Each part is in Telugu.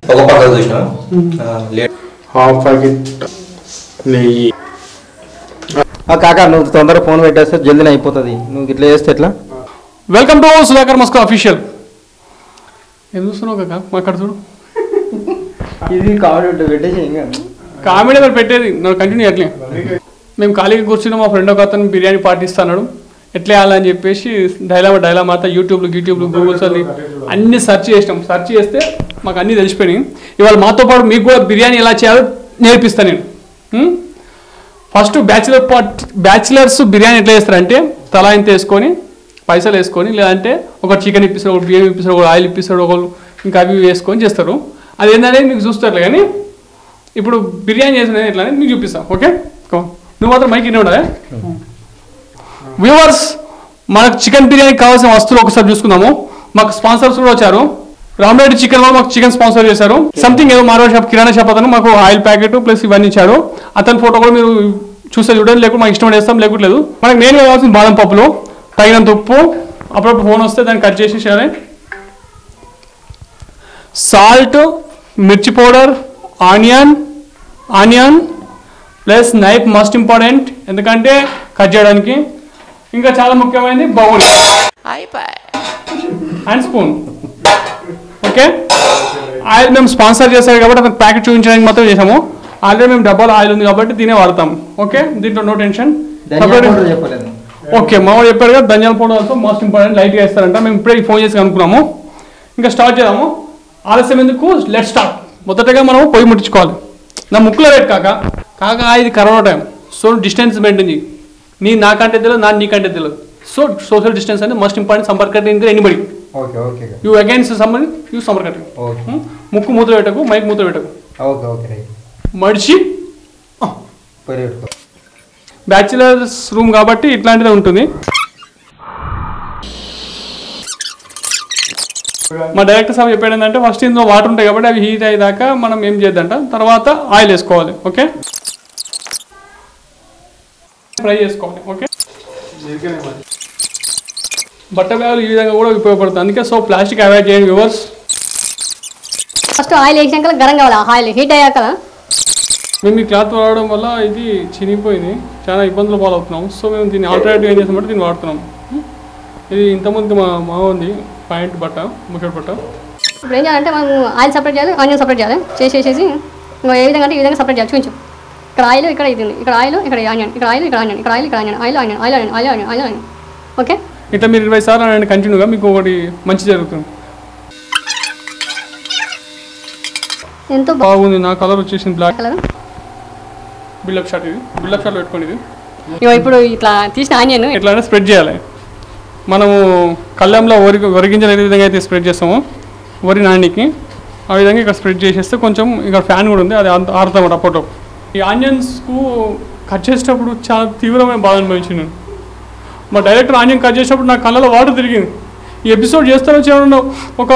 ఒక పక్క చూసిన లేట్ హాఫ్ ప్యాకెట్ నెయ్యి ఆ కాకా నువ్వు తొందరగా ఫోన్ పెట్టేస్తే జల్దీ అయిపోతుంది నువ్వు ఇట్లా చేస్తే ఎట్లా welcome to Sudhakar Masko official ఏం చూస్తున్నావు కాక మాట్లాడు చూడు ఇది కావాలి పెట్టేసి ఇంకా కామెడీ మరి పెట్టేది నన్ను కంటిన్యూ అట్లే మేము ఖాళీగా కూర్చున్నాం మా ఫ్రెండ్ ఒక అతను బిర్యానీ పాటిస్తున్నాడు ఎట్లా వేయాలని చెప్పేసి డైలామా డైలామా అంతా యూట్యూబ్లో యూట్యూబ్లో గూగుల్స్ అని అన్ని సెర్చ్ చేసినాం సెర్చ్ చేస్తే మాకు అన్నీ తెలిసిపోయినాయి ఇవాళ మాతో పాటు మీకు కూడా బిర్యానీ ఎలా చేయాలో నేర్పిస్తాను నేను ఉం? First bachelor part bachelors biryani ఎట్లా చేస్తారంటే తలా ఇంత వేసుకొని పైసలు వేసుకొని లేదంటే ఒక చికెన్ ఇప్పిస్తాడు ఒక బియ్యం ఇప్పిస్తాడు ఒక ఆయిల్ ఇప్పిస్తాడు ఒకళ్ళు ఇంకా అవి ఇవి వేసుకొని చేస్తారు అది ఏంటనేది మీకు చూస్తారు కానీ ఇప్పుడు బిర్యానీ చేసిన ఎట్లా అనేది మీకు చూపిస్తాం ఓకే Come on. నువ్వు మాత్రం మైక్ ఇన్ని ఉండదా వ్యూవర్స్ మనకు చికెన్ బిర్యానీకి కావాల్సిన వస్తువులు ఒకసారి చూసుకుందాము మాకు స్పాన్సర్స్ కూడా వచ్చారు రామరెడ్డి చికెన్ వాళ్ళు మాకు చికెన్ స్పాన్సర్ చేశారు సంథింగ్ ఏదో మారో షాప్ కిరాణా షాప్ అతను మాకు ఆయిల్ ప్యాకెట్ ప్లస్ ఇవన్నీ ఇచ్చాడు అతని ఫోటో కూడా మీరు చూస్తే చూడండి లేకుంటే మాకు ఇష్టం చేస్తాం లేకుంటలేదు మనకు నేను కావాల్సిన బాదం పప్పులు తగినంత ఉప్పు అప్పుడప్పుడు ఫోన్ వస్తే దాన్ని కట్ చేసి చేయాలి సాల్ట్ మిర్చి powder onion onion plus knife must important ఎందుకంటే కట్ చేయడానికి ఇంకా చాలా ముఖ్యమైనది bowl and spoon okay oil మేము స్పాన్సర్ చేశారు కాబట్టి అతను ప్యాకెట్ చూపించడానికి మాత్రం చేసాము ఆల్రెడీ మేము డబ్బాలో ఆయిల్ ఉంది కాబట్టి దీనే వాడతాం ఓకే దీంట్లో నో టెన్షన్ ధనియా పౌడర్ చెప్పలేదు ఓకే మామూలు చెప్పారు కదా ధనియాల పౌడర్ ఆల్సో మోస్ట్ ఇంపార్టెంట్ లైట్గా వేస్తారంట మేము ఇప్పుడే ఫోన్ చేసి అనుకున్నాము ఇంకా స్టార్ట్ చేద్దాము ఆలస్యం ఎందుకు లెట్ స్టార్ట్ మొదటగా మనం పొయ్యి ముట్టించుకోవాలి నా ముక్కులో రేట్ కాక కాక ఇది corona time so distance maintain చేయి నీ నాకంటే తెలియదు నా నీకంటే తెలియదు సో సోషల్ డిస్టెన్స్ అనేది మస్ట్ ఇంపార్టెంట్ సంపర్క anybody okay okay you against somebody you సంపర్క ఓకే ముక్కు మూత పెట్టకు మైక్ మూత పెట్టకు ఓకే ఓకే రైట్ మడిచి పొయ్యి పెట్టుకో బ్యాచిలర్స్ రూమ్ కాబట్టి ఇట్లాంటిదే ఉంటుంది మా డైరెక్టర్ సార్ చెప్పాడు ఏంటంటే ఫస్ట్ ఇందులో వాటర్ ఉంటాయి కాబట్టి అవి హీట్ అయ్యేదాకా మనం ఏం చేద్దంట తర్వాత ఆయిల్ వేసుకోవాలి ఓకే ఫ్రై చేసుకోవాలి ఓకే బట్ట బ్యాగులు ఈ విధంగా కూడా ఉపయోగపడుతుంది అందుకే సో ప్లాస్టిక్ అవాయిడ్ చేయండి వ్యూవర్స్ ఫస్ట్ ఆయిల్ వేసినాక గరం కావాలి ఆయిల్ హీట్ అయ్యాక మేము ఈ క్లాత్ వాడడం వల్ల ఇది చినిగిపోయింది చాలా ఇబ్బందులు పాలవుతున్నాం సో మేము దీన్ని ఆల్టర్నేటివ్ ఏం చేసామంటే దీన్ని వాడుతున్నాం ఇది ఇంతకుముందు మా మా ఉంది పాయింట్ బట్ట ముక్కటి బట్ట ఇప్పుడు ఏం చేయాలంటే మనం ఆయిల్ సపరేట్ చేయాలి ఆనియన్ సపరేట్ చేయాలి చేసేసేసి ఇంకా ఏ విధంగా అంటే ఈ విధంగా సపరేట్ చేయాలి చూపించు ఇక్కడ ఆయిల్ ఇక్కడ ఇది ఉంది ఇక్కడ ఆయిల్ ఇక్కడ ఆనియన్ ఇక్కడ ఆయిల్ ఇక్కడ ఆనియన్ ఇక్కడ ఆయిల్ ఇక్కడ onion oil onion oil onion oil onion oil onion okay ఇట్లా మీరు ఇరవై సార్లు అనండి కంటిన్యూగా మీకు ఒకటి మంచి జరుగుతుంది ఎంతో బాగా బాగుంది నా కలర్ వచ్చేసింది బ్లాక్ కలర్ బిల్డప్ షాట్ ఇది బిల్డప్ షాట్ పెట్టుకోండి ఇది ఇగో ఇప్పుడు ఇట్లా తీసిన ఆనియన్ ఎట్లా అంటే స్ప్రెడ్ చేయాలి మనము కళ్ళంలో వరి వరిగింజలు ఏ విధంగా అయితే స్ప్రెడ్ చేస్తామో వరి నాణ్యకి ఆ విధంగా ఇక్కడ స్ప్రెడ్ చేసేస్తే కొంచెం ఇక్కడ ఫ్యాన్ కూడా ఉంది అది అంత ఆరుతాం అప్పట్లో ఈ ఆనియన్స్కు కట్ చేసేటప్పుడు చాలా తీవ్రమైన బాధ అనుభవించింది నేను మా డైరెక్టర్ ఆనియన్ కట్ చేసేటప్పుడు నా కళ్ళలో వాటర్ తిరిగింది ఈ ఎపిసోడ్ చేస్తానో చేయడం ఒక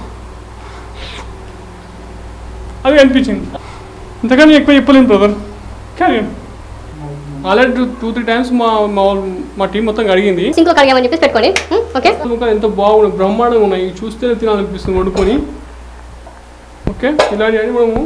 అది అనిపించింది ఇంతకని ఎక్కువ చెప్పలేను బ్రదర్ కానీ already two two three times మా మా వాళ్ళు- మా టీం మొత్తం అడిగింది సింక్లో కడిగామని చెప్పేసి పెట్టుకోండి ఉం? ఓకే ముక్కలు ఎంత బాగున్నాయి బ్రహ్మాండంగా ఉన్నాయి ఇవి చూస్తేనే తినాలనిపిస్తుంది వండుకొని ఓకే ఇలా చేయండి మనము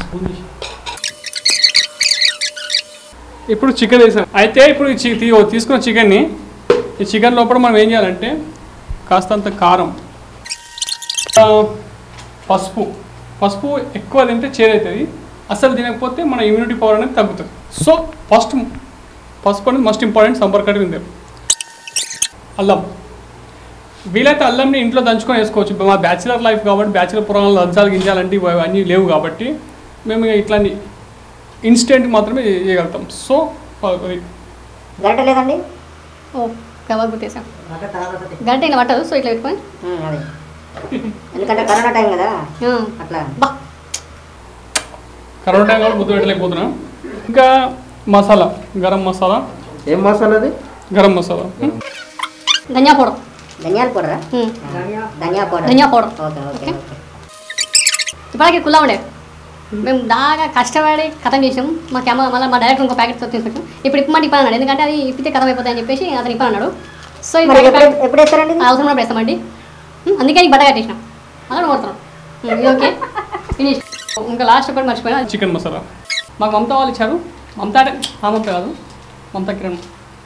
ఇప్పుడు చికెన్ వేసాం అయితే ఇప్పుడు ఈ చి- తీ- తీసుకున్న చికెన్ని ఈ చికెన్ లోపల మనం ఏం చేయాలంటే కాస్తంత కారం ఆ, పసుపు పసుపు ఎక్కువ తింటే చేదవుతుంది అసలు తినకపోతే మన ఇమ్యూనిటీ పవర్ అనేది తగ్గుతుంది సో ఫస్ట్ పసుపు అనేది మస్ట్ ఇంపార్టెంట్ సంపర్కటి ఉంది అల్లం వీలైతే అల్లంని ఇంట్లో దంచుకొని వేసుకోవచ్చు ఇప్పుడు మా బ్యాచిలర్ లైఫ్ కాబట్టి బ్యాచిలర్ పురాణాలు దంచాలు గింజాలంటే ఇవి అవన్నీ లేవు కాబట్టి మేము ఇక ఇట్లాంటి ఇన్స్టెంట్ మాత్రమే చేయగలుగుతాం సో అది గంట లేదండి ఓ కవర్ గుర్తేసాం గంట ఇలా పట్టదు సో ఇట్లా పెట్టుకొని ఉమ్, అదే ఎందుకంటే కరోనా టైం కదా ఆ, అట్లా బా కరోనా టైం కూడా ముద్దు పెట్టలేకపోతున్నాం ఇంకా మసాలా గరం మసాలా ఏం మసాలా అది గరం మసాలా ధనియా పౌడర్ ధనియాల పౌడరా ఉం. ధనియా పౌడర్ ధనియా పౌడర్ ఓకే ఓకే ఓకే. ఇప్పటికి కుల్లా ఉండే మేము బాగా కష్టపడి కథం చేసాం మా కెమెరా మళ్ళీ మా డైరెక్టర్ ఇంకో ప్యాకెట్ తీసుకొచ్చాం ఇప్పుడు ఇప్పమంటే ఇప్పని అన్నాడు ఎందుకంటే అది ఇప్పితే కథం అయిపోతాయని చెప్పేసి అతను ఇప్పని అన్నాడు సో ఇది మరి ప్యాకెట్ ఎప్పుడు ఎప్పుడు వేస్తారండి ఇది? అవసరం ఉన్నప్పుడు వేస్తామండి ఉం, అందుకే నీకు బట్ట కట్టేసినాం అలా కొడుతున్నాం ఉం, ఇది ఓకే ఫినిష్ ఇంకా లాస్ట్ ఒకటి మర్చిపోయినా చికెన్ మసాలా మాకు మమత వాళ్ళు ఇచ్చారు మమత అంటే ఆ మమత కాదు మమత కిరణ్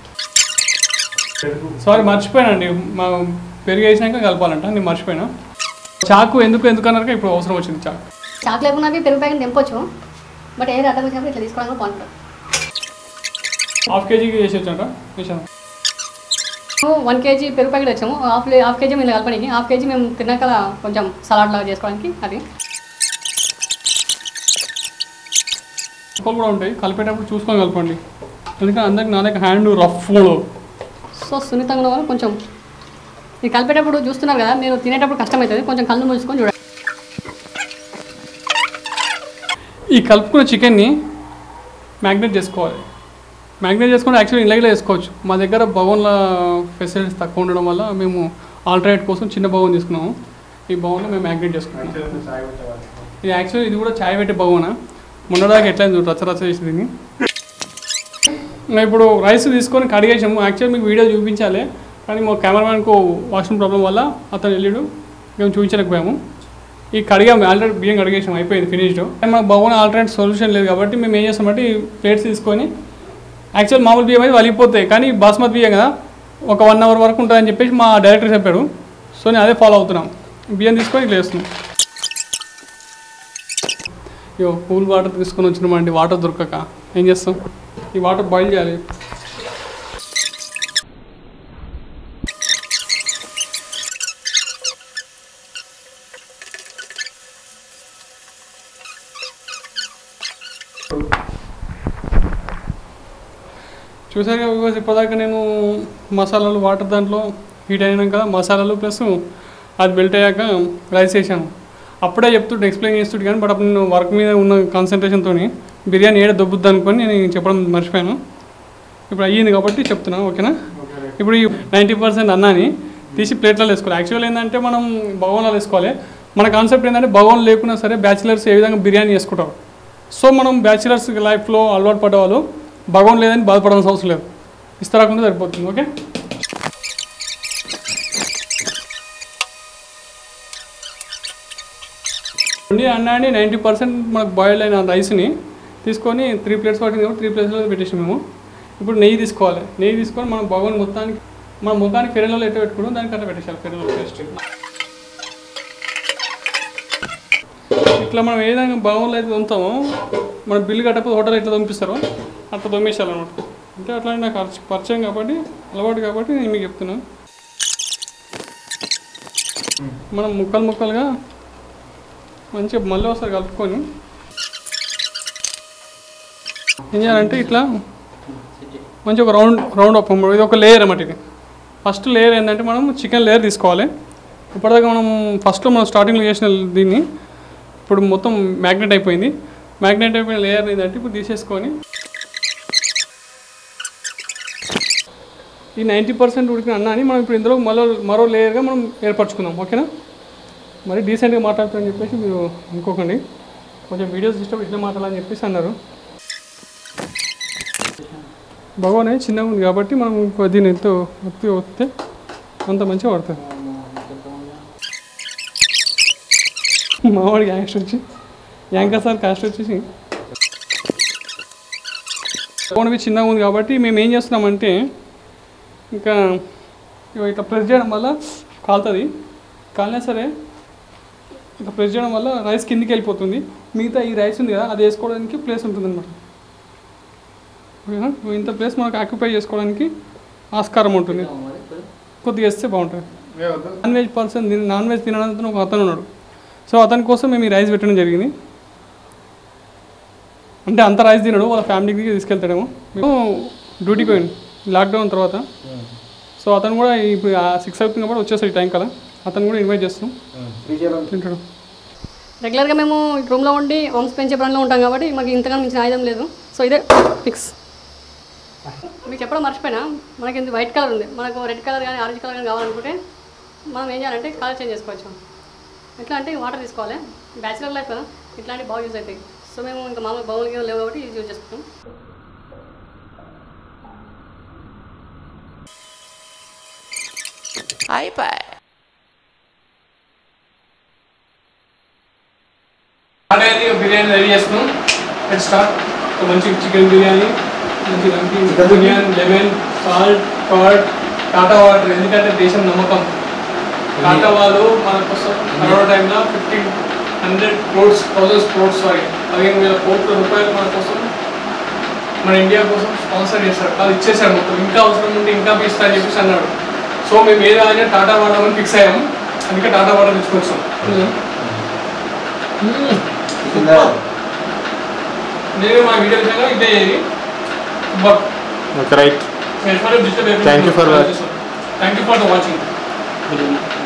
సారీ మర్చిపోయానండి మా పెరుగు వేసినాక కలపాలంట నేను మర్చిపోయినా చాకు ఎందుకు ఎందుకు అన్నారు ఇప్పుడు అవసరం వచ్చింది చాకు చాకు లేకుండా పెరుగు ప్యాకెట్ తెంపొచ్చు బట్ ఏది అడ్డం వచ్చినప్పుడు ఇట్లా తీసుకోవడం కూడా బాగుంటుంది హాఫ్ కేజీకి చేసేచ్చంట చేశాను వన్ కేజీ పెరుగు ప్యాకెట్ వచ్చాము హాఫ్ లే- హాఫ్ కేజీ మేము కలపడానికి హాఫ్ కేజీ మేము తిన్నాక కొంచెం సలాడ్ లాగా చేసుకోవడానికి అది ముక్కలు కూడా ఉంటాయి కలిపేటప్పుడు చూసుకొని కలపండి ఎందుకంటే అందరికి నా దగ్గర హ్యాండ్ రఫ్ సో సున్నితంగా ఉన్న వాళ్ళు కొంచెం ఇది కలిపేటప్పుడు చూస్తున్నారు కదా మీరు తినేటప్పుడు కష్టమవుతుంది కొంచెం కళ్ళు మూసుకొని చూడండి ఈ కలుపుకున్న చికెన్ని మ్యాగ్నేట్ చేసుకోవాలి మ్యాగ్నేట్ చేసుకుంటే యాక్చువల్లీ ఇలాగే చేసుకోవచ్చు మా దగ్గర బౌన్ల ఫెసిలిటీస్ తక్కువ ఉండడం వల్ల మేము ఆల్టర్నేట్ కోసం చిన్న బౌన్ తీసుకున్నాము ఈ బౌన్లో మేము మ్యాగ్నేట్ చేసుకున్నాము ఇది యాక్చువల్లీ ఇది కూడా చాయ్ పెట్టే బౌనా మొన్నదాకా ఎట్లా అయింది చూడు, రచ్చ రచ్చ చేసి దీన్ని ఇంకా ఇప్పుడు రైస్ తీసుకొని కడిగేసాము యాక్చువల్లీ మీకు వీడియో చూపించాలి కానీ మా కెమెరామ్యాన్కు వాష్రూమ్ ప్రాబ్లం వల్ల అతను వెళ్ళాడు మేము చూపించలేకపోయాము ఈ కడిగాము ఆల్రెడీ బియ్యం కడిగేసాం అయిపోయింది ఫినిష్డ్ మాకు బాగున్న ఆల్టర్నేట్ సొల్యూషన్ లేదు కాబట్టి మేము ఏం చేస్తామంటే ఈ ప్లేట్స్ తీసుకొని యాక్చువల్ మామూలు బియ్యం అయితే వలిగిపోతాయి కానీ బాస్మతి బియ్యం కదా ఒక వన్ అవర్ వరకు ఉంటుందని చెప్పేసి మా డైరెక్టర్ చెప్పాడు సో నేను అదే ఫాలో అవుతున్నాం బియ్యం తీసుకొని ఇట్లా వేస్తున్నాం ఇయో కూల్ వాటర్ తీసుకొని వచ్చినామండి వాటర్ దొరకక ఏం చేస్తాం ఈ వాటర్ బాయిల్ చేయాలి చూసారు కదా వివాస్ ఇప్పటిదాకా నేను మసాలాలు వాటర్ దాంట్లో హీట్ అయినాక మసాలాలు ప్లస్ అది మెల్ట్ అయ్యాక రైస్ వేసాను అప్పుడే చెప్తుంటే ఎక్స్ప్లెయిన్ చేస్తుంటే కానీ బట్ అప్పుడు నేను వర్క్ మీద ఉన్న కాన్సన్ట్రేషన్తో బిర్యానీ ఏడ దొబ్బుద్ది అనుకొని నేను చెప్పడం మర్చిపోయాను ఇప్పుడు అయ్యింది కాబట్టి చెప్తున్నాను ఓకేనా ఇప్పుడు ఈ నైంటీ పర్సెంట్ అన్నాని తీసి ప్లేట్లలో వేసుకోవాలి యాక్చువల్ ఏంటంటే మనం భగవన్లో వేసుకోవాలి మన కాన్సెప్ట్ ఏంటంటే భగవన్ లేకున్నా సరే బ్యాచిలర్స్ ఏ విధంగా బిర్యానీ చేసుకుంటారు సో మనం బ్యాచిలర్స్ లైఫ్లో అలవాటు పడ్డవాళ్ళు భగవన్ లేదని బాధపడాల్సిన అవసరం లేదు ఇస్తారాకుండా సరిపోతుంది ఓకే ఉండి అన్నాన్ని నైంటీ పర్సెంట్ మనకు బాయిల్ అయిన రైస్ని తీసుకొని త్రీ ప్లేట్స్ పట్టింది కాబట్టి త్రీ ప్లేట్స్లో పెట్టేసాం మేము ఇప్పుడు నెయ్యి తీసుకోవాలి నెయ్యి తీసుకొని మనం భగవన్ మొత్తానికి మన ముఖానికి ఫెరెలలో ఎట్లా పెట్టుకుంటాం దానికి అట్లా పెట్టేసాలి ఫెరెలో పేస్ట్ ఇట్లా మనం ఏ విధంగా భవన్లో అయితే తొమ్ముతామో మన బిల్లు కట్టకపోతే హోటల్ ఎట్లా పంపిస్తారో అట్లా తొమ్మేసాలన్నమాట అంటే అట్లా నాకు పరిచ- పరిచయం కాబట్టి అలవాటు కాబట్టి నేను మీకు చెప్తున్నాను మనం ముక్కలు ముక్కలుగా మంచిగా మళ్ళీ ఒకసారి కలుపుకొని ఏం చేయాలంటే ఇట్లా మంచి ఒక రౌండ్ రౌండ్ అప్ ఇది ఒక లేయర్ అన్నమాట ఇది ఫస్ట్ లేయర్ ఏంటంటే మనం చికెన్ లేయర్ తీసుకోవాలి ఇప్పటిదాకా మనం ఫస్ట్లో మనం స్టార్టింగ్లో చేసిన దీన్ని ఇప్పుడు మొత్తం మ్యాగ్నెట్ అయిపోయింది మ్యాగ్నెట్ అయిపోయిన లేయర్ ఏంటంటే ఇప్పుడు తీసేసుకొని ఈ నైంటీ పర్సెంట్ ఉడికిన అన్నాన్ని మనం ఇప్పుడు ఇందులో మరో మరో లేయర్గా మనం ఏర్పరచుకుందాం ఓకేనా మరి డీసెంట్గా మాట్లాడుతారని చెప్పేసి మీరు అనుకోకండి కొంచెం వీడియోస్ ఇష్టం ఇట్లా మాట్లాడాలని చెప్పేసి అన్నారు భగవాన్ అనేది చిన్నగా ఉంది కాబట్టి మనం ఇంకో దీన్ని ఎంతో ఒత్తి వస్తే అంత మంచిగా పడుతుంది మావాడి క్యాస్ట్ వచ్చి యాంకర్ సార్ క్యాస్ట్ వచ్చేసి ఫోన్వి చిన్నగా ఉంది కాబట్టి మేము ఏం చేస్తున్నామంటే ఇంకా ఇగో ఇట్లా ప్రెస్ చేయడం వల్ల కాలుతుంది కాలినా సరే ఇట్లా ప్రెస్ చేయడం వల్ల రైస్ కిందికి వెళ్ళిపోతుంది మిగతా ఈ రైస్ ఉంది కదా అది వేసుకోవడానికి ప్లేస్ ఉంటుంది అనమాట ఓకేనా ఇంత ప్లేస్ మనకు ఆక్యుపై చేసుకోవడానికి ఆస్కారం ఉంటుంది కొద్దిగా వేస్తే బాగుంటుంది non veg person non veg తినడానికి ఒక అతను ఉన్నాడు సో అతని కోసం మేము ఈ రైస్ పెట్టడం జరిగింది అంటే అంత రైస్ తినడు వాళ్ళ ఫ్యామిలీకి తీసుకెళ్తాడేమో మేము డ్యూటీకి పోయింది లాక్డౌన్ తర్వాత సో అతను కూడా ఇప్పుడు సిక్స్ అవుతుంది కాబట్టి వచ్చేసాడు ఈ టైం కదా అతను కూడా ఇన్వైట్ చేస్తాం తింటాడు రెగ్యులర్గా మేము రూమ్లో ఉండి వంశ పెంచే పనిలో ఉంటాం కాబట్టి మాకు ఇంతగా మించిన ఆయుధం లేదు సో ఇదే ఫిక్స్ మీకు చెప్పడం మర్చిపోయినా మనకి ఇది వైట్ కలర్ ఉంది మనకు రెడ్ కలర్ కానీ ఆరెంజ్ కలర్ కానీ కావాలనుకుంటే మనం ఏం చేయాలంటే కలర్ చేంజ్ చేసుకోవచ్చు ఎట్లా అంటే వాటర్ తీసుకోవాలి బ్యాచిలర్ లైఫ్ కదా ఇట్లాంటివి బాగా యూజ్ అవుతాయి సో మేము ఇంకా మామూలు బౌల్ లేవు కాబట్టి ఇది యూజ్ చేసుకుంటాం అయిపోయి బిర్యానీ రెడీ చేసుకున్నాం లెట్ స్టార్ట్ ఒక మంచి చికెన్ బిర్యానీ మంచి మంచి biryani lemon salt curd Tata water ఎందుకంటే దేశం నమ్మకం టాటా వాళ్ళు మన కోసం కరోనా టైంలో fifteen hundred crores thousand crores sorry పదిహేను వేల కోట్ల రూపాయలు మన కోసం మన ఇండియా కోసం స్పాన్సర్ చేశాడు అది ఇచ్చేసాడు మొత్తం ఇంకా అవసరం ఉంటే ఇంకా ఇస్తా అని చెప్పేసి అన్నాడు సో మేము ఏదో అయినా టాటా వాడమని ఫిక్స్ అయ్యాము అందుకే టాటా వాటర్ తీసుకొచ్చాం నేను మా వీడియో విధంగా ఇదే but okay right Thank you for watching. Thank you for the watching